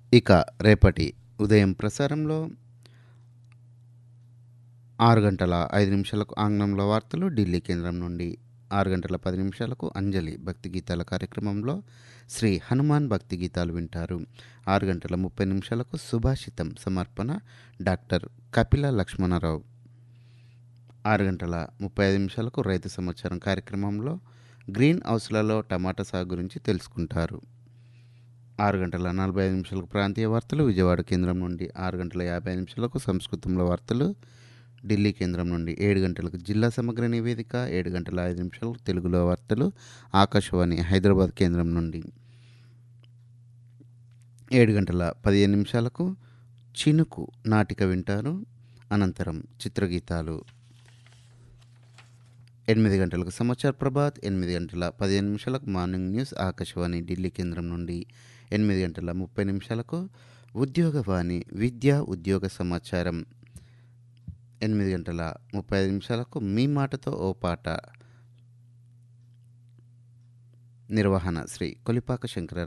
ఇక రేపటి ఉదయం ప్రసారంలో ఆరు గంటల ఐదు నిమిషాలకు ఆంగ్లంలో వార్తలు ఢిల్లీ కేంద్రం నుండి ఆరు గంటల పది నిమిషాలకు అంజలి భక్తి గీతాల కార్యక్రమంలో శ్రీ హనుమాన్ భక్తి గీతాలు వింటారు ఆరు గంటల ముప్పై నిమిషాలకు సుభాషితం సమర్పణ డాక్టర్ కపిల లక్ష్మణరావు ఆరు గంటల ముప్పై ఐదు నిమిషాలకు రైతు సమాచారం కార్యక్రమంలో గ్రీన్ హౌస్లలో టమాటా సాగు గురించి తెలుసుకుంటారు ఆరు గంటల నలభై ఐదు నిమిషాలకు ప్రాంతీయ వార్తలు విజయవాడ కేంద్రం నుండి ఆరు గంటల యాభై ఐదు నిమిషాలకు సంస్కృతంలో వార్తలు ఢిల్లీ కేంద్రం నుండి ఏడు గంటలకు జిల్లా సమగ్ర నివేదిక ఏడు గంటల ఐదు నిమిషాలకు తెలుగులో వార్తలు ఆకాశవాణి హైదరాబాద్ కేంద్రం నుండి ఏడు గంటల పదిహేను నిమిషాలకు చినుకు నాటిక వింటారు అనంతరం చిత్రగీతాలు ఎనిమిది గంటలకు సమాచార్ ప్రభాత్ ఎనిమిది గంటల పదిహేను నిమిషాలకు మార్నింగ్ న్యూస్ ఆకాశవాణి ఢిల్లీ కేంద్రం నుండి ఎనిమిది గంటల ముప్పై నిమిషాలకు ఉద్యోగవాణి విద్యా ఉద్యోగ సమాచారం ఎనిమిది గంటల ముప్పై ఐదు నిమిషాలకు మీ మాటతో ఓ పాట నిర్వహణ శ్రీ కొలిపాక శంకర